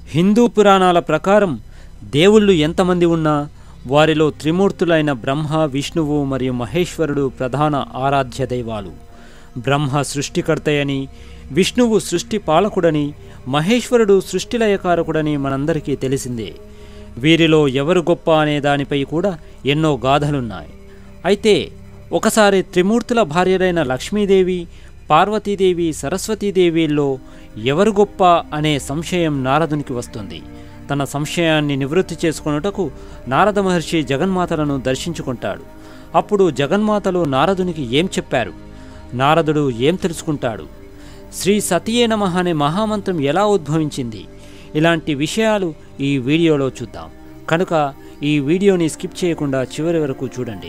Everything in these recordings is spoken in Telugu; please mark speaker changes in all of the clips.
Speaker 1: హిందూ పురాణాల ప్రకారం దేవుళ్ళు ఎంతమంది ఉన్నా వారిలో త్రిమూర్తులైన బ్రహ్మ విష్ణువు మరియు మహేశ్వరుడు ప్రధాన ఆరాధ్య దైవాలు బ్రహ్మ సృష్టికర్తయని విష్ణువు సృష్టి పాలకుడని మహేశ్వరుడు సృష్టిలయకారకుడని మనందరికీ తెలిసిందే వీరిలో ఎవరు గొప్ప అనే దానిపై కూడా ఎన్నో గాథలున్నాయి అయితే ఒకసారి త్రిమూర్తుల భార్యలైన లక్ష్మీదేవి పార్వతీదేవి సరస్వతీదేవిల్లో ఎవరు గొప్ప అనే సంశయం నారదునికి వస్తుంది తన సంశయాన్ని నివృత్తి చేసుకొనుటకు నారద మహర్షి జగన్మాతలను దర్శించుకుంటాడు అప్పుడు జగన్మాతలు నారదునికి ఏం చెప్పారు నారదుడు ఏం తెలుసుకుంటాడు శ్రీ సతియే నమః అనే మహామంత్రం ఎలా ఉద్భవించింది ఇలాంటి విషయాలు ఈ వీడియోలో చూద్దాం కనుక ఈ వీడియోని స్కిప్ చేయకుండా చివరి వరకు చూడండి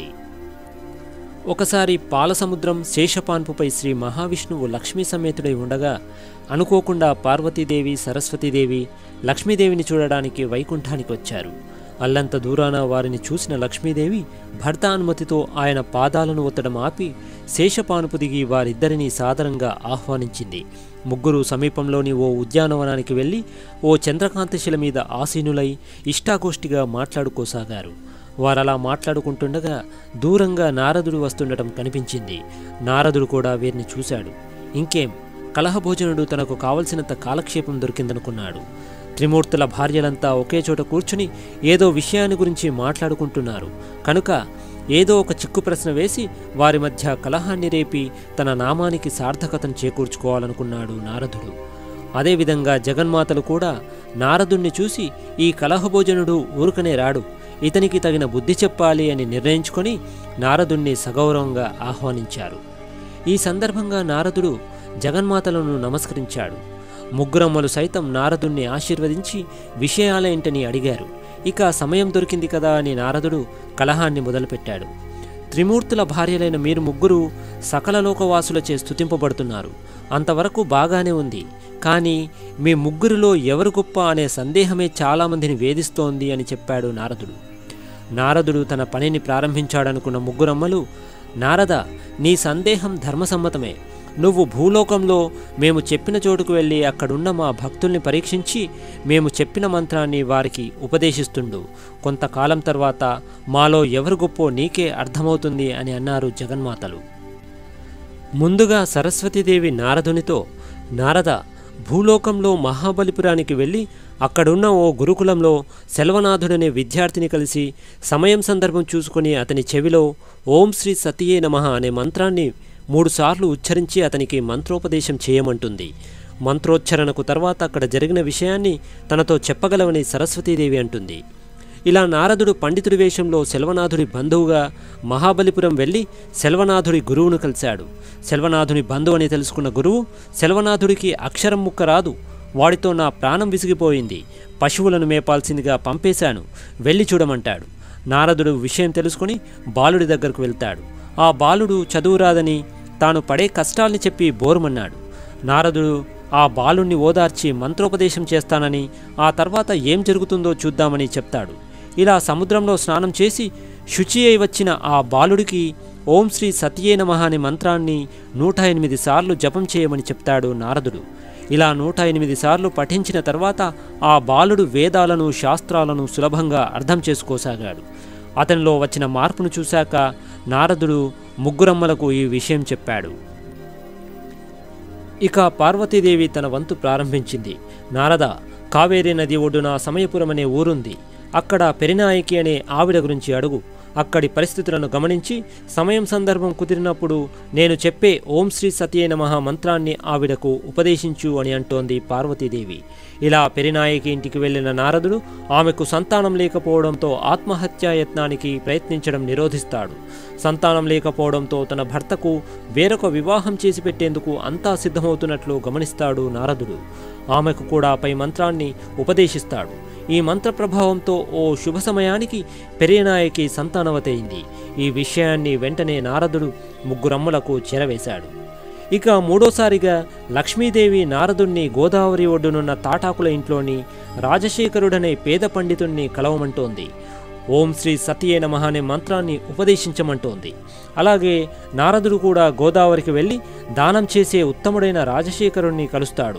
Speaker 1: ఒకసారి పాలసముద్రం శేషపాన్పుపై శ్రీ మహావిష్ణువు లక్ష్మీ సమేతుడై ఉండగా అనుకోకుండా పార్వతీదేవి సరస్వతీదేవి లక్ష్మీదేవిని చూడడానికి వైకుంఠానికి వచ్చారు అల్లంత దూరాన వారిని చూసిన లక్ష్మీదేవి భర్త అనుమతితో ఆయన పాదాలను ఒత్తడం ఆపి శేషపానుపు దిగి వారిద్దరినీ సాదరంగా ఆహ్వానించింది ముగ్గురు సమీపంలోని ఓ ఉద్యానవనానికి వెళ్ళి ఓ చంద్రకాంతశిల మీద ఆసీనులై ఇష్టాగోష్ఠిగా మాట్లాడుకోసాగారు వారలా మాట్లాడుకుంటుండగా దూరంగా నారదుడు వస్తుండటం కనిపించింది నారదుడు కూడా వీరిని చూశాడు ఇంకేం కలహభోజనుడు తనకు కావలసినంత కాలక్షేపం దొరికిందనుకున్నాడు త్రిమూర్తుల భార్యలంతా ఒకే చోట కూర్చుని ఏదో విషయాన్ని గురించి మాట్లాడుకుంటున్నారు కనుక ఏదో ఒక చిక్కు ప్రశ్న వేసి వారి మధ్య కలహాన్ని రేపి తన నామానికి సార్థకతను చేకూర్చుకోవాలనుకున్నాడు నారదుడు అదేవిధంగా జగన్మాతలు కూడా నారదుణ్ణి చూసి ఈ కలహభోజనుడు ఊరుకనే రాడు ఇతనికి తగిన బుద్ధి చెప్పాలి అని నిర్ణయించుకొని నారదుణ్ణి సగౌరవంగా ఆహ్వానించారు ఈ సందర్భంగా నారదుడు జగన్మాతలను నమస్కరించాడు ముగ్గురమ్మలు సైతం నారదుణ్ణి ఆశీర్వదించి విషయాలేంటని అడిగారు ఇక సమయం దొరికింది కదా అని నారదుడు కలహాన్ని మొదలుపెట్టాడు త్రిమూర్తుల భార్యలైన మీరు ముగ్గురు సకల లోకవాసులచే స్తుతింపబడుతున్నారు అంతవరకు బాగానే ఉంది కానీ మీ ముగ్గురిలో ఎవరు గొప్ప అనే సందేహమే చాలామందిని వేధిస్తోంది అని చెప్పాడు నారదుడు నారదుడు తన పనిని ప్రారంభించాడనుకున్న ముగ్గురమ్మలు నారద నీ సందేహం ధర్మసమ్మతమే నువ్వు భూలోకంలో మేము చెప్పిన చోటుకు వెళ్ళి అక్కడున్న మా భక్తుల్ని పరీక్షించి మేము చెప్పిన మంత్రాన్ని వారికి ఉపదేశిస్తుండు కొంతకాలం తర్వాత మాలో ఎవరు గొప్పో నీకే అర్థమవుతుంది అని అన్నారు జగన్మాతలు ముందుగా సరస్వతీదేవి నారదునితో నారద భూలోకంలో మహాబలిపురానికి వెళ్ళి అక్కడున్న ఓ గురుకులంలో సెల్వనాథుడనే విద్యార్థిని కలిసి సమయం సందర్భం చూసుకొని అతని చెవిలో ఓం శ్రీ సతియే నమః అనే మంత్రాన్ని మూడుసార్లు ఉచ్చరించి అతనికి మంత్రోపదేశం చేయమంటుంది మంత్రోచ్చరణకు తర్వాత అక్కడ జరిగిన విషయాన్ని తనతో చెప్పగలవని సరస్వతీదేవి అంటుంది ఇలా నారదుడు పండితుడి వేషంలో సెల్వనాథుడి బంధువుగా మహాబలిపురం వెళ్ళి సెల్వనాథుడి గురువును కలిశాడు సెల్వనాథుని బంధువు అని తెలుసుకున్న గురువు సెల్వనాథుడికి అక్షరం ముక్క రాదు వాడితో నా ప్రాణం విసిగిపోయింది పశువులను మేపాల్సిందిగా పంపేశాను వెళ్ళి చూడమంటాడు నారదుడు విషయం తెలుసుకుని బాలుడి దగ్గరకు వెళ్తాడు ఆ బాలుడు చదువు రాదని తాను పడే కష్టాల్ని చెప్పి బోరుమన్నాడు నారదుడు ఆ బాలుణ్ణి ఓదార్చి మంత్రోపదేశం చేస్తానని ఆ తర్వాత ఏం జరుగుతుందో చూద్దామని చెప్తాడు ఇలా సముద్రంలో స్నానం చేసి శుచి అయి వచ్చిన ఆ బాలుడికి ఓం శ్రీ సత్యే నమః అనే మంత్రాన్ని నూట ఎనిమిది సార్లు జపం చేయమని చెప్తాడు నారదుడు ఇలా నూట ఎనిమిది సార్లు పఠించిన తర్వాత ఆ బాలుడు వేదాలను శాస్త్రాలను సులభంగా అర్థం చేసుకోసాగాడు అతనిలో వచ్చిన మార్పును చూశాక నారదుడు ముగ్గురమ్మలకు ఈ విషయం చెప్పాడు ఇక పార్వతీదేవి తన వంతు ప్రారంభించింది నారద కావేరీ నది ఒడ్డున సమయపురం అనే ఊరుంది అక్కడ పెరినాయకి అనే ఆవిడ గురించి అడుగు అక్కడి పరిస్థితులను గమనించి సమయం సందర్భం కుదిరినప్పుడు నేను చెప్పే ఓం శ్రీ సత్యే నమః మంత్రాన్ని ఆవిడకు ఉపదేశించు అని అంటోంది పార్వతీదేవి ఇలా పెరినాయకి ఇంటికి వెళ్ళిన నారదుడు ఆమెకు సంతానం లేకపోవడంతో ఆత్మహత్యా యత్నానికి ప్రయత్నించడం నిరోధిస్తాడు సంతానం లేకపోవడంతో తన భర్తకు వేరొక వివాహం చేసి పెట్టేందుకు అంతా సిద్ధమవుతున్నట్లు గమనిస్తాడు నారదుడు ఆమెకు కూడా పై మంత్రాన్ని ఉపదేశిస్తాడు ఈ మంత్ర ప్రభావంతో ఓ శుభ సమయానికి పెరియనాయకి సంతానవతయింది ఈ విషయాన్ని వెంటనే నారదుడు ముగ్గురమ్మలకు చెరవేశాడు ఇక మూడోసారిగా లక్ష్మీదేవి నారదుణ్ణి గోదావరి ఒడ్డునున్న తాటాకుల ఇంట్లోని రాజశేఖరుడనే పేద పండితుణ్ణి కలవమంటోంది ఓం శ్రీ సత్యే నమః అనే మంత్రాన్ని ఉపదేశించమంటోంది అలాగే నారదుడు కూడా గోదావరికి వెళ్ళి దానం చేసే ఉత్తముడైన రాజశేఖరుణ్ణి కలుస్తాడు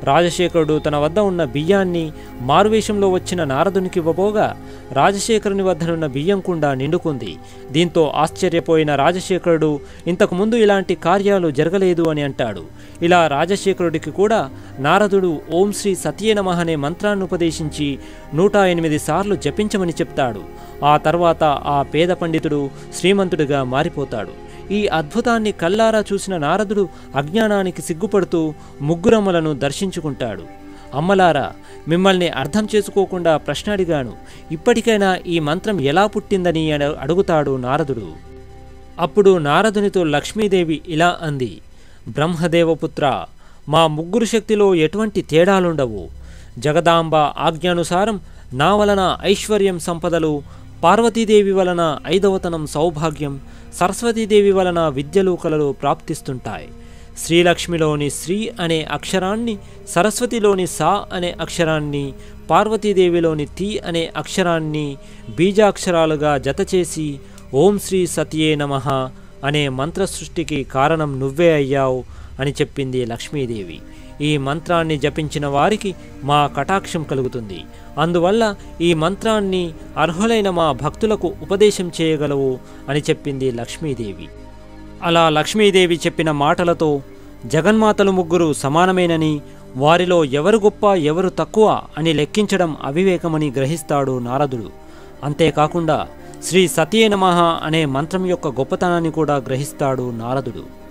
Speaker 1: రాజశేఖరుడు తన వద్ద ఉన్న బియ్యాన్ని మారువేషంలో వచ్చిన నారదునికి ఇవ్వబోగా రాజశేఖరుని వద్దనున్న బియ్యం కుండ నిండుకుంది దీంతో ఆశ్చర్యపోయిన రాజశేఖరుడు ఇంతకుముందు ఇలాంటి కార్యాలు జరగలేదు అని అంటాడు ఇలా రాజశేఖరుడికి కూడా నారదుడు ఓం శ్రీ సత్యే నమః అనే మంత్రాన్ని ఉపదేశించి నూట ఎనిమిది సార్లు జపించమని చెప్తాడు ఆ తర్వాత ఆ పేద పండితుడు శ్రీమంతుడిగా మారిపోతాడు ఈ అద్భుతాన్ని కల్లారా చూసిన నారదుడు అజ్ఞానానికి సిగ్గుపడుతూ ముగ్గురమ్మలను దర్శించుకుంటాడు అమ్మలారా మిమ్మల్ని అర్థం చేసుకోకుండా ప్రశ్న అడిగాను ఇప్పటికైనా ఈ మంత్రం ఎలా పుట్టిందని అడ- అడుగుతాడు నారదుడు అప్పుడు నారదునితో లక్ష్మీదేవి ఇలా అంది బ్రహ్మదేవపుత్ర మా ముగ్గురు శక్తిలో ఎటువంటి తేడాలుండవు జగదాంబ ఆజ్ఞానుసారం నా వలన ఐశ్వర్యం సంపదలు పార్వతీదేవి వలన ఐదవతనం సౌభాగ్యం సరస్వతీదేవి వలన విద్యలు కలలు ప్రాప్తిస్తుంటాయి శ్రీలక్ష్మిలోని శ్రీ అనే అక్షరాన్ని సరస్వతిలోని సా అనే అక్షరాన్ని పార్వతీదేవిలోని తి అనే అక్షరాన్ని బీజాక్షరాలుగా జతచేసి ఓం శ్రీ సత్యే నమః అనే మంత్ర సృష్టికి కారణం నువ్వే అయ్యావు అని చెప్పింది లక్ష్మీదేవి ఈ మంత్రాన్ని జపించిన వారికి మా కటాక్షం కలుగుతుంది అందువల్ల ఈ మంత్రాన్ని అర్హులైన మా భక్తులకు ఉపదేశం చేయగలవు అని చెప్పింది లక్ష్మీదేవి అలా లక్ష్మీదేవి చెప్పిన మాటలతో జగన్మాతలు ముగ్గురు సమానమేనని వారిలో ఎవరు గొప్ప ఎవరు తక్కువ అని లెక్కించడం అవివేకమని గ్రహిస్తాడు నారదుడు అంతేకాకుండా శ్రీ సత్యే నమః అనే మంత్రం యొక్క గొప్పతనాన్ని కూడా గ్రహిస్తాడు నారదుడు